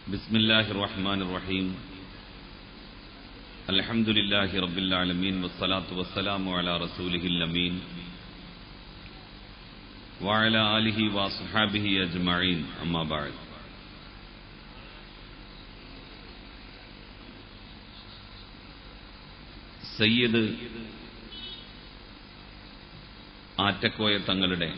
بسم الله الرحمن الرحيم الحمد لله رب العالمين والصلاة والسلام على رسوله الأمين وعلى آله وأصحابه أجمعين أما بعد സയ്യിദ് ആറ്റക്കോയ തങ്ങളുടെ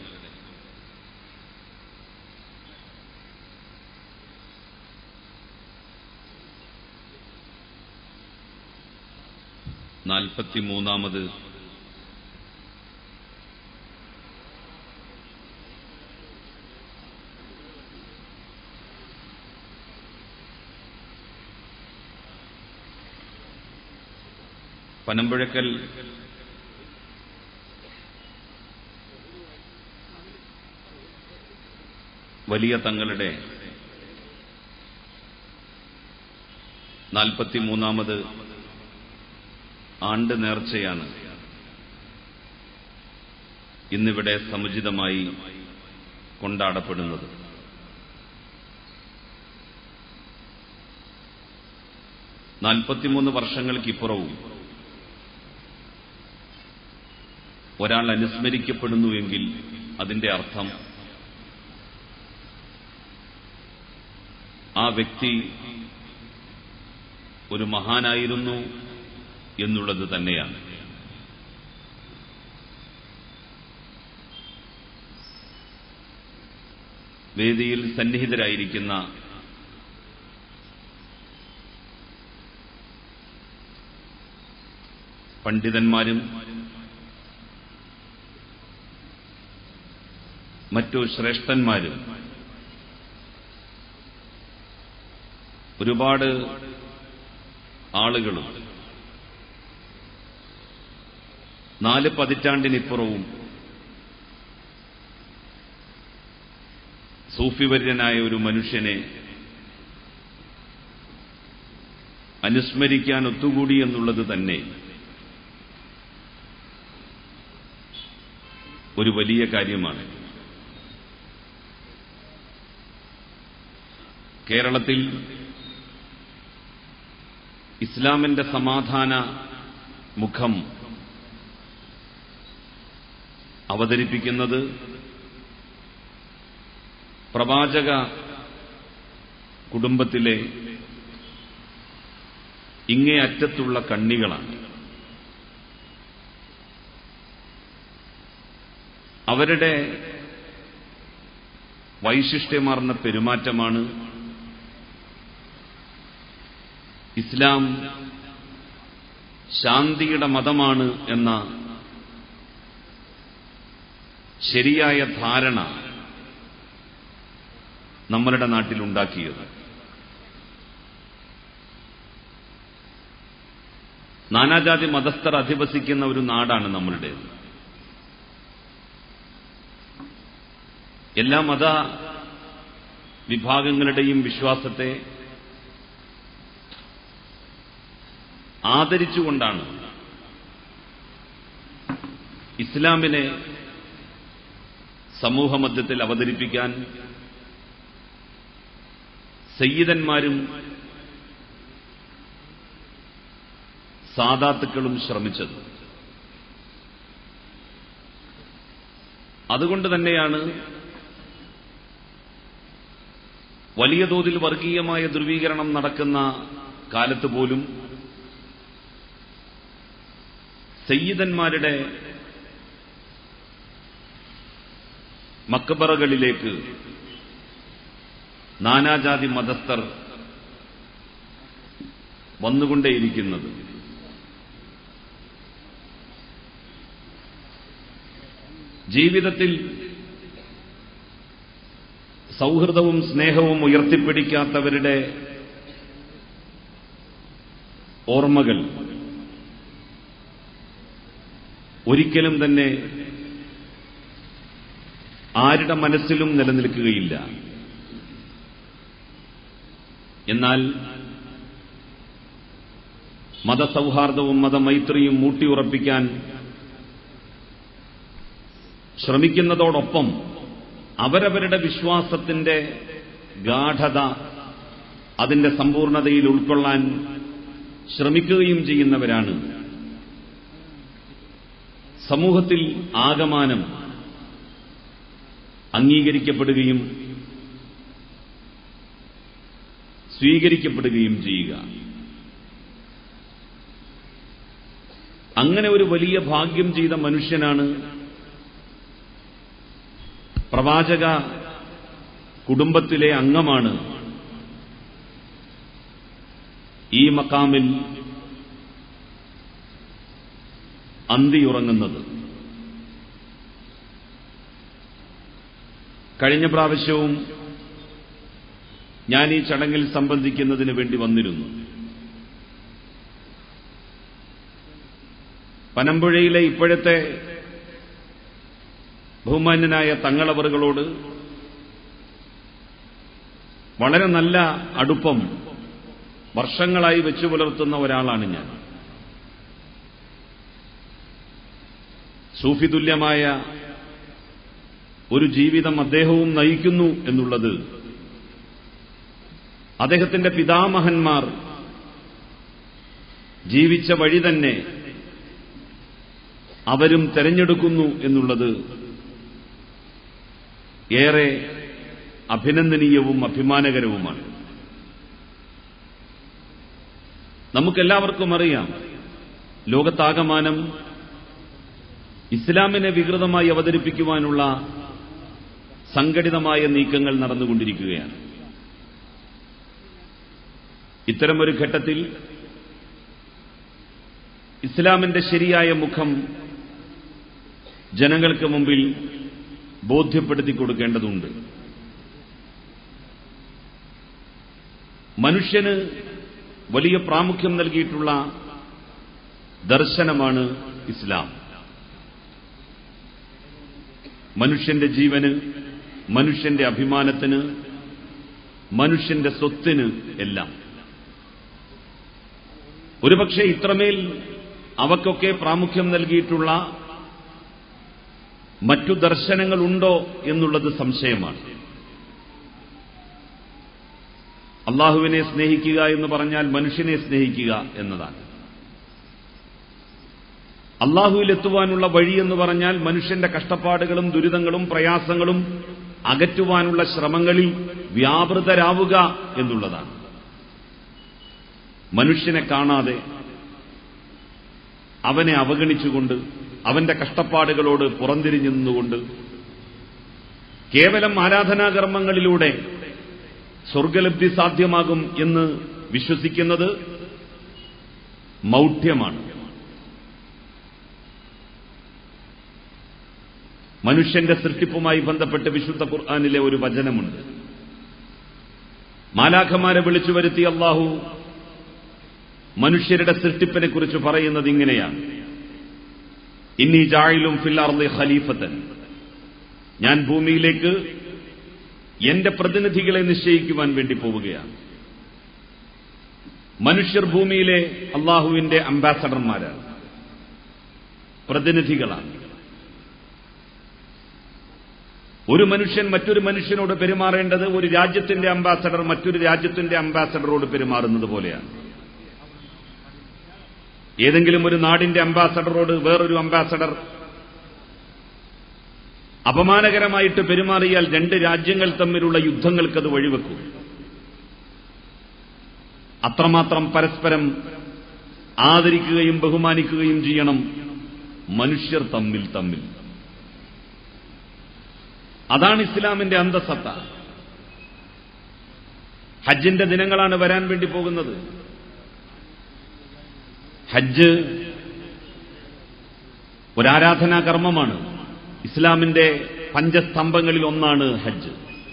നാൽപ്പത്തിമൂന്നാമത് പനമ്പുഴക്കൽ വലിയ തങ്ങളുടെ നാൽപ്പത്തിമൂന്നാമത് ആണ്ട് നേർച്ചയാണ് ഇന്നിവിടെ സമുചിതമായി കൊണ്ടാടപ്പെടുന്നത് നാൽപ്പത്തിമൂന്ന് വർഷങ്ങൾക്കിപ്പുറവും ഒരാൾ അനുസ്മരിക്കപ്പെടുന്നുവെങ്കിൽ അതിന്റെ അർത്ഥം ആ വ്യക്തി ഒരു മഹാനായിരുന്നു എന്നുള്ളത് തന്നെയാണ് വേദിയിൽ സന്നിഹിതരായിരിക്കുന്ന പണ്ഡിതന്മാരും മറ്റു ശ്രേഷ്ഠന്മാരും ഒരുപാട് ആളുകളും നാല് പതിറ്റാണ്ടിനിപ്പുറവും സൂഫിവര്യനായ ഒരു മനുഷ്യനെ അനുസ്മരിക്കാൻ ഒത്തുകൂടി എന്നുള്ളത് തന്നെ ഒരു വലിയ കാര്യമാണ് കേരളത്തിൽ ഇസ്ലാമിന്റെ സമാധാന മുഖം അവതരിപ്പിക്കുന്നത് പ്രവാചക കുടുംബത്തിലെ ഇങ്ങേയറ്റത്തുള്ള കണ്ണികളാണ് അവരുടെ വൈശിഷ്ട്യമാർന്ന പെരുമാറ്റമാണ് ഇസ്ലാം ശാന്തിയുടെ മതമാണ് എന്ന ശരിയായ ധാരണ നമ്മളുടെ നാട്ടിലുണ്ടാക്കിയത് നാനാജാതി മതസ്ഥർ അധിവസിക്കുന്ന ഒരു നാടാണ് നമ്മളുടേത് എല്ലാ മത വിഭാഗങ്ങളുടെയും വിശ്വാസത്തെ ആദരിച്ചുകൊണ്ടാണ് ഇസ്ലാമിനെ സമൂഹമധ്യത്തിൽ അവതരിപ്പിക്കാൻ സയ്യിദന്മാരും സാദാത്തുക്കളും ശ്രമിച്ചത് അതുകൊണ്ട് തന്നെയാണ് വലിയ തോതിൽ വർഗീയമായ ധ്രുവീകരണം നടക്കുന്ന കാലത്ത് പോലും സയ്യിദന്മാരുടെ മക്കബറകളിലേക്ക് നാനാജാതി മതസ്ഥർ വന്നുകൊണ്ടേയിരിക്കുന്നത് ജീവിതത്തിൽ സൗഹൃദവും സ്നേഹവും ഉയർത്തിപ്പിടിക്കാത്തവരുടെ ഓർമ്മകൾ ഒരിക്കലും തന്നെ ആരുടെ മനസ്സിലും നിലനിൽക്കുകയില്ല എന്നാൽ മതസൗഹാർദ്ദവും മതമൈത്രിയും ഊട്ടിയുറപ്പിക്കാൻ ശ്രമിക്കുന്നതോടൊപ്പം അവരവരുടെ വിശ്വാസത്തിന്റെ ഗാഠത അതിന്റെ സമ്പൂർണതയിൽ ഉൾക്കൊള്ളാൻ ശ്രമിക്കുകയും ചെയ്യുന്നവരാണ് സമൂഹത്തിൽ ആകമാനം അംഗീകരിക്കപ്പെടുകയും സ്വീകരിക്കപ്പെടുകയും ചെയ്യുക അങ്ങനെ ഒരു വലിയ ഭാഗ്യം ചെയ്ത മനുഷ്യനാണ് പ്രവാചക കുടുംബത്തിലെ അംഗമാണ് ഈ മക്കാമിൽ അന്തിയുറങ്ങുന്നത് കഴിഞ്ഞ പ്രാവശ്യവും ഞാൻ ഈ ചടങ്ങിൽ സംബന്ധിക്കുന്നതിന് വേണ്ടി വന്നിരുന്നു പനമ്പുഴയിലെ ഇപ്പോഴത്തെ ബഹുമാന്യനായ തങ്ങളവറുകളോട് വളരെ നല്ല അടുപ്പം വർഷങ്ങളായി വെച്ചു പുലർത്തുന്ന ഒരാളാണ് ഞാൻ സൂഫി തുല്യമായ ഒരു ജീവിതം അദ്ദേഹവും നയിക്കുന്നു എന്നുള്ളത് അദ്ദേഹത്തിന്റെ പിതാമഹന്മാർ ജീവിച്ച വഴി തന്നെ അവരും തെരഞ്ഞെടുക്കുന്നു എന്നുള്ളത് ഏറെ അഭിനന്ദനീയവും അഭിമാനകരവുമാണ് നമുക്കെല്ലാവർക്കും അറിയാം ലോകത്താകമാനം ഇസ്ലാമിനെ വികൃതമായി അവതരിപ്പിക്കുവാനുള്ള സംഘടിതമായ നീക്കങ്ങൾ നടന്നുകൊണ്ടിരിക്കുകയാണ് ഇത്തരമൊരു ഘട്ടത്തിൽ ഇസ്ലാമിന്റെ ശരിയായ മുഖം ജനങ്ങൾക്ക് മുമ്പിൽ ബോധ്യപ്പെടുത്തി കൊടുക്കേണ്ടതുണ്ട് മനുഷ്യന് വലിയ പ്രാമുഖ്യം നൽകിയിട്ടുള്ള ദർശനമാണ് ഇസ്ലാം മനുഷ്യന്റെ ജീവന് മനുഷ്യന്റെ അഭിമാനത്തിന് മനുഷ്യന്റെ സ്വത്തിന് എല്ലാം ഒരുപക്ഷെ ഇത്രമേൽ അവക്കൊക്കെ പ്രാമുഖ്യം നൽകിയിട്ടുള്ള മറ്റു ദർശനങ്ങളുണ്ടോ എന്നുള്ളത് സംശയമാണ് അള്ളാഹുവിനെ സ്നേഹിക്കുക എന്ന് പറഞ്ഞാൽ മനുഷ്യനെ സ്നേഹിക്കുക എന്നതാണ് അള്ളാഹുവിലെത്തുവാനുള്ള വഴി എന്ന് പറഞ്ഞാൽ മനുഷ്യന്റെ കഷ്ടപ്പാടുകളും ദുരിതങ്ങളും പ്രയാസങ്ങളും അകറ്റുവാനുള്ള ശ്രമങ്ങളിൽ വ്യാപൃതരാവുക എന്നുള്ളതാണ് മനുഷ്യനെ കാണാതെ അവനെ അവഗണിച്ചുകൊണ്ട് അവന്റെ കഷ്ടപ്പാടുകളോട് പുറംതിരിഞ്ഞു നിന്നുകൊണ്ട് കേവലം ആരാധനാകർമ്മങ്ങളിലൂടെ സ്വർഗലബ്ധി സാധ്യമാകും എന്ന് വിശ്വസിക്കുന്നത് മൗഢ്യമാണ് മനുഷ്യന്റെ സൃഷ്ടിപ്പുമായി ബന്ധപ്പെട്ട് വിശുദ്ധ ഖുർആാനിലെ ഒരു വചനമുണ്ട് മാലാഖമാരെ വിളിച്ചു വരുത്തി അള്ളാഹു മനുഷ്യരുടെ സൃഷ്ടിപ്പിനെ കുറിച്ച് പറയുന്നത് ഇങ്ങനെയാണ് ഇന്നീ ജായിലും ഫില്ലാർലി ഖലീഫത്തൻ ഞാൻ ഭൂമിയിലേക്ക് എന്റെ പ്രതിനിധികളെ നിശ്ചയിക്കുവാൻ വേണ്ടി പോവുകയാണ് മനുഷ്യർ ഭൂമിയിലെ അള്ളാഹുവിന്റെ അംബാസഡർമാരാണ് പ്രതിനിധികളാണ് ഒരു മനുഷ്യൻ മറ്റൊരു മനുഷ്യനോട് പെരുമാറേണ്ടത് ഒരു രാജ്യത്തിന്റെ അംബാസഡർ മറ്റൊരു രാജ്യത്തിന്റെ അംബാസഡറോട് പെരുമാറുന്നത് പോലെയാണ് ഏതെങ്കിലും ഒരു നാടിന്റെ അംബാസഡറോട് വേറൊരു അംബാസഡർ അപമാനകരമായിട്ട് പെരുമാറിയാൽ രണ്ട് രാജ്യങ്ങൾ തമ്മിലുള്ള യുദ്ധങ്ങൾക്കത് വഴിവെക്കും അത്രമാത്രം പരസ്പരം ആദരിക്കുകയും ബഹുമാനിക്കുകയും ചെയ്യണം മനുഷ്യർ തമ്മിൽ തമ്മിൽ അതാണ് ഇസ്ലാമിന്റെ അന്തസത്ത ഹജ്ജിന്റെ ദിനങ്ങളാണ് വരാൻ വേണ്ടി പോകുന്നത് ഹജ്ജ് ഒരാരാധനാ കർമ്മമാണ് ഇസ്ലാമിന്റെ പഞ്ചസ്തംഭങ്ങളിൽ ഒന്നാണ് ഹജ്ജ്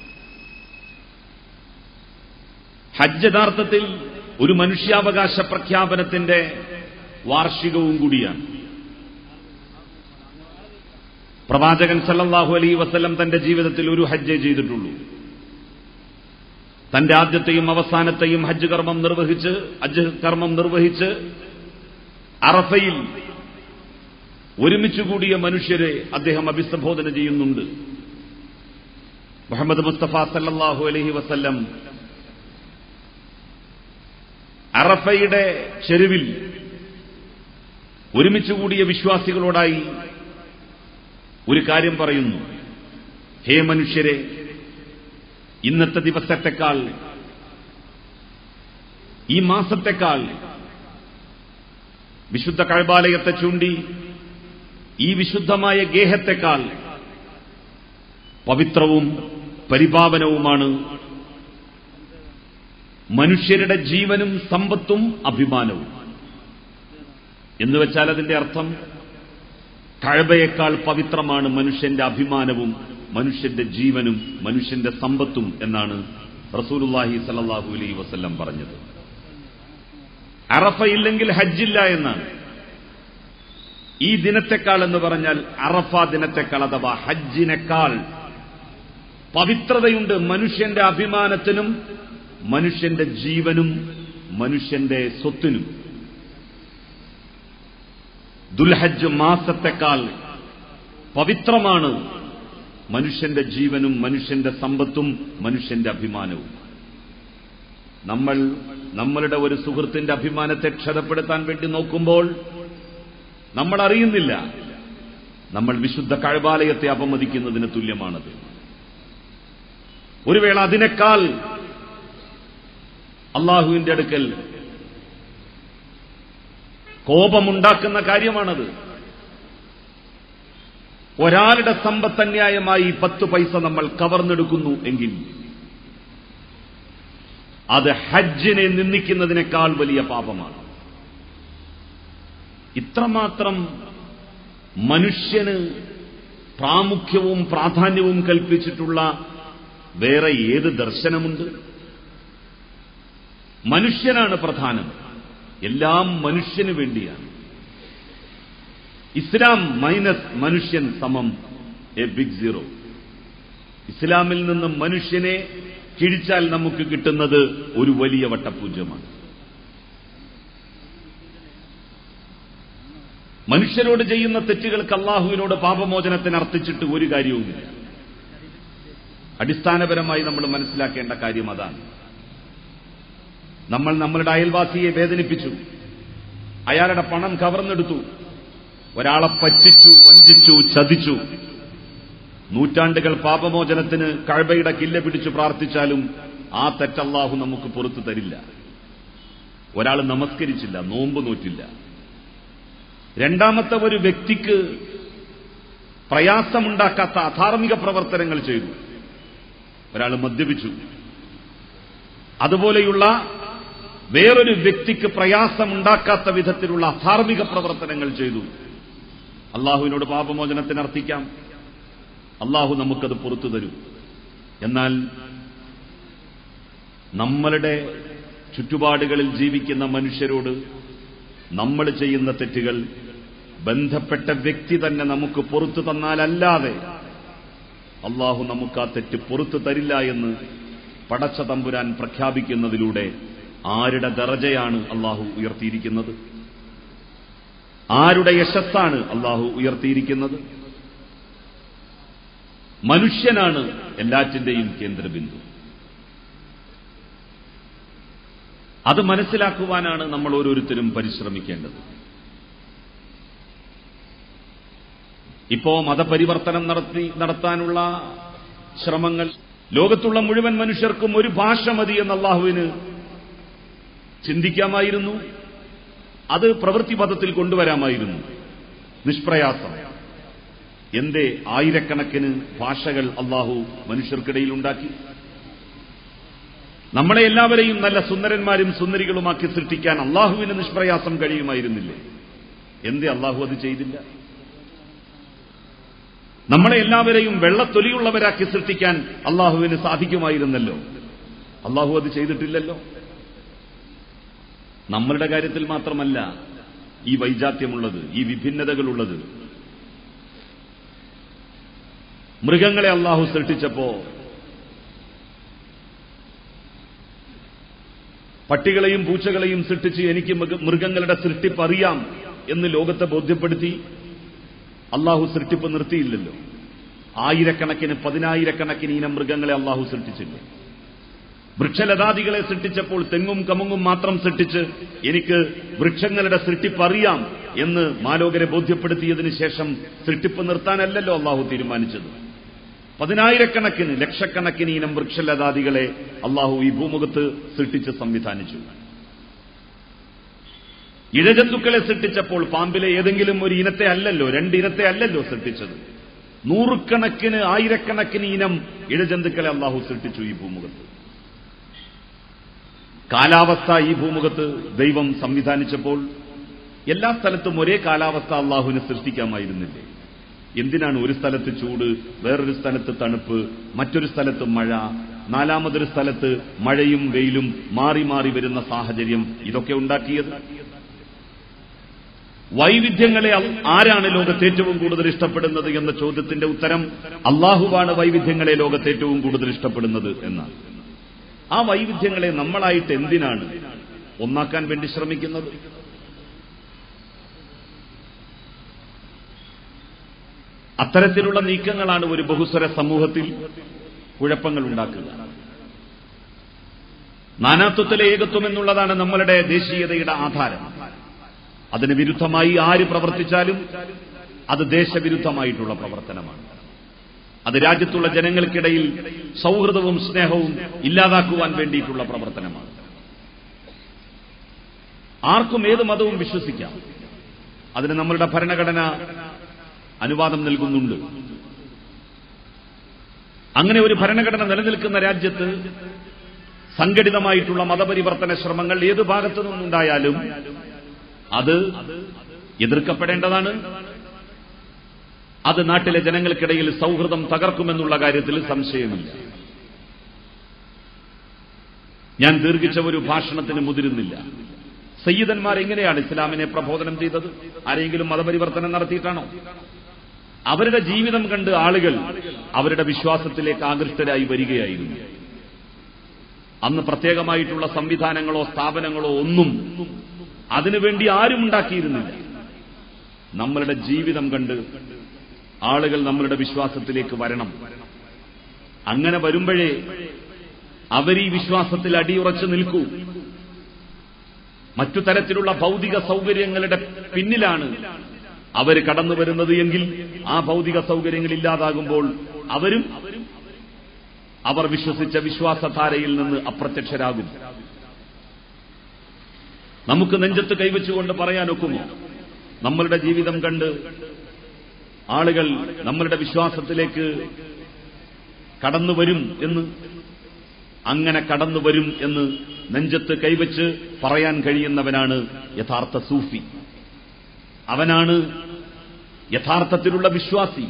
ഹജ്ജ് യഥാർത്ഥത്തിൽ ഒരു മനുഷ്യാവകാശ പ്രഖ്യാപനത്തിന്റെ വാർഷികവും കൂടിയാണ് പ്രവാചകൻ സല്ലല്ലാഹു അലൈ വസല്ലം തന്റെ ജീവിതത്തിൽ ഒരു ഹജ്ജേ ചെയ്തിട്ടുള്ളൂ തന്റെ ആദ്യത്തെയും അവസാനത്തെയും ഹജ്ജ് കർമ്മം നിർവഹിച്ച് ഹജ്ജ് കർമ്മം നിർവഹിച്ച് അറഫയിൽ ഒരുമിച്ച് കൂടിയ മനുഷ്യരെ അദ്ദേഹം അഭിസംബോധന ചെയ്യുന്നുണ്ട് മുഹമ്മദ് മുസ്തഫ സല്ലല്ലാഹു അലൈഹി വസല്ലം അറഫയുടെ ചെരുവിൽ ഒരുമിച്ച് കൂടിയ വിശ്വാസികളോടായി ഒരു കാര്യം പറയുന്നു ഹേ മനുഷ്യരെ ഇന്നത്തെ ദിവസത്തെക്കാൾ ഈ മാസത്തെക്കാൾ വിശുദ്ധ കഴബാലയത്തെ ചൂണ്ടി ഈ വിശുദ്ധമായ ഗേഹത്തെക്കാൾ പവിത്രവും പരിപാവനവുമാണ് മനുഷ്യരുടെ ജീവനും സമ്പത്തും അഭിമാനവും എന്നുവെച്ചാൽ അതിന്റെ അർത്ഥം കഴബയേക്കാൾ പവിത്രമാണ് മനുഷ്യന്റെ അഭിമാനവും മനുഷ്യന്റെ ജീവനും മനുഷ്യന്റെ സമ്പത്തും എന്നാണ് റസൂലുല്ലാഹി സല്ലാഹു അലൈ വസ്ല്ലം പറഞ്ഞത് അറഫ ഇല്ലെങ്കിൽ ഹജ്ജില്ല എന്നാണ് ഈ ദിനത്തെക്കാൾ എന്ന് പറഞ്ഞാൽ അറഫ ദിനത്തെക്കാൾ അഥവാ ഹജ്ജിനേക്കാൾ പവിത്രതയുണ്ട് മനുഷ്യന്റെ അഭിമാനത്തിനും മനുഷ്യന്റെ ജീവനും മനുഷ്യന്റെ സ്വത്തിനും ദുൽഹജ്ജ് മാസത്തെക്കാൾ പവിത്രമാണ് മനുഷ്യന്റെ ജീവനും മനുഷ്യന്റെ സമ്പത്തും മനുഷ്യന്റെ അഭിമാനവും നമ്മൾ നമ്മളുടെ ഒരു സുഹൃത്തിന്റെ അഭിമാനത്തെ ക്ഷതപ്പെടുത്താൻ വേണ്ടി നോക്കുമ്പോൾ നമ്മൾ അറിയുന്നില്ല നമ്മൾ വിശുദ്ധ കഴബാലയത്തെ അപമതിക്കുന്നതിന് തുല്യമാണത് ഒരു വേള അതിനേക്കാൾ അള്ളാഹുവിന്റെ അടുക്കൽ കോപമുണ്ടാക്കുന്ന കാര്യമാണത് ഒരാളുടെ സമ്പത്ത് അന്യായമായി പത്ത് പൈസ നമ്മൾ കവർന്നെടുക്കുന്നു എങ്കിൽ അത് ഹജ്ജിനെ നിന്ദിക്കുന്നതിനേക്കാൾ വലിയ പാപമാണ് ഇത്രമാത്രം മനുഷ്യന് പ്രാമുഖ്യവും പ്രാധാന്യവും കൽപ്പിച്ചിട്ടുള്ള വേറെ ഏത് ദർശനമുണ്ട് മനുഷ്യനാണ് പ്രധാനം എല്ലാം മനുഷ്യന് വേണ്ടിയാണ് ഇസ്ലാം മൈനസ് മനുഷ്യൻ സമം എ ബിഗ് സീറോ ഇസ്ലാമിൽ നിന്നും മനുഷ്യനെ കിഴിച്ചാൽ നമുക്ക് കിട്ടുന്നത് ഒരു വലിയ വട്ടപൂജ്യമാണ് മനുഷ്യരോട് ചെയ്യുന്ന തെറ്റുകൾക്ക് അള്ളാഹുവിനോട് പാപമോചനത്തിന് അർത്ഥിച്ചിട്ട് ഒരു കാര്യവുമില്ല അടിസ്ഥാനപരമായി നമ്മൾ മനസ്സിലാക്കേണ്ട കാര്യം അതാണ് നമ്മൾ നമ്മളുടെ അയൽവാസിയെ വേദനിപ്പിച്ചു അയാളുടെ പണം കവർന്നെടുത്തു ഒരാളെ പറ്റിച്ചു വഞ്ചിച്ചു ചതിച്ചു നൂറ്റാണ്ടുകൾ പാപമോചനത്തിന് കഴബയുടെ കില്ല പിടിച്ചു പ്രാർത്ഥിച്ചാലും ആ തെറ്റല്ലാഹു നമുക്ക് പുറത്തു തരില്ല ഒരാൾ നമസ്കരിച്ചില്ല നോമ്പ് നോറ്റില്ല രണ്ടാമത്തെ ഒരു വ്യക്തിക്ക് പ്രയാസമുണ്ടാക്കാത്ത അധാർമിക പ്രവർത്തനങ്ങൾ ചെയ്തു ഒരാൾ മദ്യപിച്ചു അതുപോലെയുള്ള വേറൊരു വ്യക്തിക്ക് പ്രയാസമുണ്ടാക്കാത്ത വിധത്തിലുള്ള അധാർമിക പ്രവർത്തനങ്ങൾ ചെയ്തു അള്ളാഹുവിനോട് പാപമോചനത്തിന് അർത്ഥിക്കാം അള്ളാഹു നമുക്കത് പുറത്തു തരും എന്നാൽ നമ്മളുടെ ചുറ്റുപാടുകളിൽ ജീവിക്കുന്ന മനുഷ്യരോട് നമ്മൾ ചെയ്യുന്ന തെറ്റുകൾ ബന്ധപ്പെട്ട വ്യക്തി തന്നെ നമുക്ക് പുറത്തു തന്നാലല്ലാതെ അള്ളാഹു നമുക്ക് ആ തെറ്റ് പുറത്തു തരില്ല എന്ന് പടച്ച തമ്പുരാൻ പ്രഖ്യാപിക്കുന്നതിലൂടെ ആരുടെ ദറജയാണ് അള്ളാഹു ഉയർത്തിയിരിക്കുന്നത് ആരുടെ യശസ്സാണ് അള്ളാഹു ഉയർത്തിയിരിക്കുന്നത് മനുഷ്യനാണ് എല്ലാറ്റിന്റെയും കേന്ദ്രബിന്ദു അത് മനസ്സിലാക്കുവാനാണ് നമ്മൾ ഓരോരുത്തരും പരിശ്രമിക്കേണ്ടത് ഇപ്പോ മതപരിവർത്തനം നടത്തി നടത്താനുള്ള ശ്രമങ്ങൾ ലോകത്തുള്ള മുഴുവൻ മനുഷ്യർക്കും ഒരു ഭാഷ മതി എന്ന അള്ളാഹുവിന് ചിന്തിക്കാമായിരുന്നു അത് പ്രവൃത്തിപഥത്തിൽ കൊണ്ടുവരാമായിരുന്നു നിഷ്പ്രയാസം എന്തേ ആയിരക്കണക്കിന് ഭാഷകൾ അള്ളാഹു മനുഷ്യർക്കിടയിൽ ഉണ്ടാക്കി നമ്മളെ എല്ലാവരെയും നല്ല സുന്ദരന്മാരും സുന്ദരികളുമാക്കി സൃഷ്ടിക്കാൻ അള്ളാഹുവിന് നിഷ്പ്രയാസം കഴിയുമായിരുന്നില്ലേ എന്തേ അള്ളാഹു അത് ചെയ്തില്ല നമ്മളെ എല്ലാവരെയും വെള്ളത്തൊലിയുള്ളവരാക്കി സൃഷ്ടിക്കാൻ അള്ളാഹുവിന് സാധിക്കുമായിരുന്നല്ലോ അള്ളാഹു അത് ചെയ്തിട്ടില്ലല്ലോ നമ്മളുടെ കാര്യത്തിൽ മാത്രമല്ല ഈ വൈജാത്യമുള്ളത് ഈ വിഭിന്നതകളുള്ളത് മൃഗങ്ങളെ അള്ളാഹു സൃഷ്ടിച്ചപ്പോ പട്ടികളെയും പൂച്ചകളെയും സൃഷ്ടിച്ച് എനിക്ക് മൃഗങ്ങളുടെ സൃഷ്ടിപ്പ് അറിയാം എന്ന് ലോകത്തെ ബോധ്യപ്പെടുത്തി അള്ളാഹു സൃഷ്ടിപ്പ് നിർത്തിയില്ലല്ലോ ആയിരക്കണക്കിന് പതിനായിരക്കണക്കിന് ഇനം മൃഗങ്ങളെ അള്ളാഹു സൃഷ്ടിച്ചില്ല വൃക്ഷലതാദികളെ സൃഷ്ടിച്ചപ്പോൾ തെങ്ങും കമുങ്ങും മാത്രം സൃഷ്ടിച്ച് എനിക്ക് വൃക്ഷങ്ങളുടെ സൃഷ്ടിപ്പ് അറിയാം എന്ന് മാലോകരെ ബോധ്യപ്പെടുത്തിയതിനു ശേഷം സൃഷ്ടിപ്പ് നിർത്താനല്ലല്ലോ അള്ളാഹു തീരുമാനിച്ചത് പതിനായിരക്കണക്കിന് ലക്ഷക്കണക്കിന് ഇനം വൃക്ഷലതാദികളെ അള്ളാഹു ഈ ഭൂമുഖത്ത് സൃഷ്ടിച്ച് സംവിധാനിച്ചു ഇഴജന്തുക്കളെ സൃഷ്ടിച്ചപ്പോൾ പാമ്പിലെ ഏതെങ്കിലും ഒരു ഇനത്തെ അല്ലല്ലോ രണ്ടിനത്തെ അല്ലല്ലോ സൃഷ്ടിച്ചത് നൂറുകണക്കിന് ആയിരക്കണക്കിന് ഇനം ഇഴജന്തുക്കളെ അള്ളാഹു സൃഷ്ടിച്ചു ഈ ഭൂമുഖത്ത് കാലാവസ്ഥ ഈ ഭൂമുഖത്ത് ദൈവം സംവിധാനിച്ചപ്പോൾ എല്ലാ സ്ഥലത്തും ഒരേ കാലാവസ്ഥ അള്ളാഹുവിനെ സൃഷ്ടിക്കാമായിരുന്നില്ലേ എന്തിനാണ് ഒരു സ്ഥലത്ത് ചൂട് വേറൊരു സ്ഥലത്ത് തണുപ്പ് മറ്റൊരു സ്ഥലത്ത് മഴ നാലാമതൊരു സ്ഥലത്ത് മഴയും വെയിലും മാറി മാറി വരുന്ന സാഹചര്യം ഇതൊക്കെ ഉണ്ടാക്കിയത് വൈവിധ്യങ്ങളെ ആരാണ് ലോകത്ത് ഏറ്റവും കൂടുതൽ ഇഷ്ടപ്പെടുന്നത് എന്ന ചോദ്യത്തിന്റെ ഉത്തരം അള്ളാഹുവാണ് വൈവിധ്യങ്ങളെ ലോകത്ത് ഏറ്റവും കൂടുതൽ ഇഷ്ടപ്പെടുന്നത് എന്നാണ് ആ വൈവിധ്യങ്ങളെ നമ്മളായിട്ട് എന്തിനാണ് ഒന്നാക്കാൻ വേണ്ടി ശ്രമിക്കുന്നത് അത്തരത്തിലുള്ള നീക്കങ്ങളാണ് ഒരു ബഹുസ്വര സമൂഹത്തിൽ കുഴപ്പങ്ങൾ ഉണ്ടാക്കുക നാനാത്വത്തിലെ ഏകത്വം എന്നുള്ളതാണ് നമ്മളുടെ ദേശീയതയുടെ ആധാരം അതിന് വിരുദ്ധമായി ആര് പ്രവർത്തിച്ചാലും അത് ദേശവിരുദ്ധമായിട്ടുള്ള പ്രവർത്തനമാണ് അത് രാജ്യത്തുള്ള ജനങ്ങൾക്കിടയിൽ സൗഹൃദവും സ്നേഹവും ഇല്ലാതാക്കുവാൻ വേണ്ടിയിട്ടുള്ള പ്രവർത്തനമാണ് ആർക്കും ഏത് മതവും വിശ്വസിക്കാം അതിന് നമ്മളുടെ ഭരണഘടന അനുവാദം നൽകുന്നുണ്ട് അങ്ങനെ ഒരു ഭരണഘടന നിലനിൽക്കുന്ന രാജ്യത്ത് സംഘടിതമായിട്ടുള്ള മതപരിവർത്തന ശ്രമങ്ങൾ ഏത് ഭാഗത്തു നിന്നുണ്ടായാലും അത് എതിർക്കപ്പെടേണ്ടതാണ് അത് നാട്ടിലെ ജനങ്ങൾക്കിടയിൽ സൗഹൃദം തകർക്കുമെന്നുള്ള കാര്യത്തിൽ സംശയമില്ല ഞാൻ ദീർഘിച്ച ഒരു ഭാഷണത്തിന് മുതിരുന്നില്ല സയ്യിദന്മാർ എങ്ങനെയാണ് ഇസ്ലാമിനെ പ്രബോധനം ചെയ്തത് ആരെങ്കിലും മതപരിവർത്തനം നടത്തിയിട്ടാണോ അവരുടെ ജീവിതം കണ്ട് ആളുകൾ അവരുടെ വിശ്വാസത്തിലേക്ക് ആകൃഷ്ടരായി വരികയായിരുന്നു അന്ന് പ്രത്യേകമായിട്ടുള്ള സംവിധാനങ്ങളോ സ്ഥാപനങ്ങളോ ഒന്നും അതിനുവേണ്ടി ആരും ഉണ്ടാക്കിയിരുന്നില്ല നമ്മളുടെ ജീവിതം കണ്ട് ആളുകൾ നമ്മളുടെ വിശ്വാസത്തിലേക്ക് വരണം അങ്ങനെ വരുമ്പോഴേ അവർ ഈ വിശ്വാസത്തിൽ അടിയുറച്ചു നിൽക്കൂ മറ്റു തരത്തിലുള്ള ഭൗതിക സൗകര്യങ്ങളുടെ പിന്നിലാണ് അവർ കടന്നു വരുന്നത് എങ്കിൽ ആ ഭൗതിക സൗകര്യങ്ങൾ ഇല്ലാതാകുമ്പോൾ അവരും അവർ വിശ്വസിച്ച വിശ്വാസധാരയിൽ നിന്ന് അപ്രത്യക്ഷരാകും നമുക്ക് നെഞ്ചത്ത് കൈവച്ചുകൊണ്ട് പറയാനൊക്കുമോ നമ്മളുടെ ജീവിതം കണ്ട് ആളുകൾ നമ്മളുടെ വിശ്വാസത്തിലേക്ക് കടന്നു വരും എന്ന് അങ്ങനെ കടന്നു വരും എന്ന് നെഞ്ചത്ത് കൈവച്ച് പറയാൻ കഴിയുന്നവനാണ് യഥാർത്ഥ സൂഫി അവനാണ് യഥാർത്ഥത്തിലുള്ള വിശ്വാസി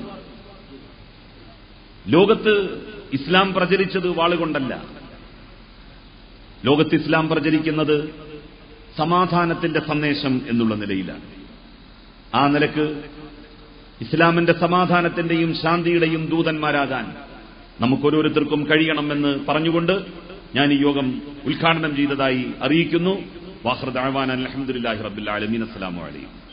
ലോകത്ത് ഇസ്ലാം പ്രചരിച്ചത് വാളുകൊണ്ടല്ല ലോകത്ത് ഇസ്ലാം പ്രചരിക്കുന്നത് സമാധാനത്തിന്റെ സന്ദേശം എന്നുള്ള നിലയിലാണ് ആ നിലക്ക് ഇസ്ലാമിന്റെ സമാധാനത്തിന്റെയും ശാന്തിയുടെയും ദൂതന്മാരാകാൻ നമുക്കോരോരുത്തർക്കും കഴിയണമെന്ന് പറഞ്ഞുകൊണ്ട് ഞാൻ ഈ യോഗം ഉദ്ഘാടനം ചെയ്തതായി അറിയിക്കുന്നു വാഹൃദ് അഹ്വാൻ അലഹമുല്ലാഹി റബ്ബുൽ ആലമീൻ അസ്സലാമു അലൈക്കും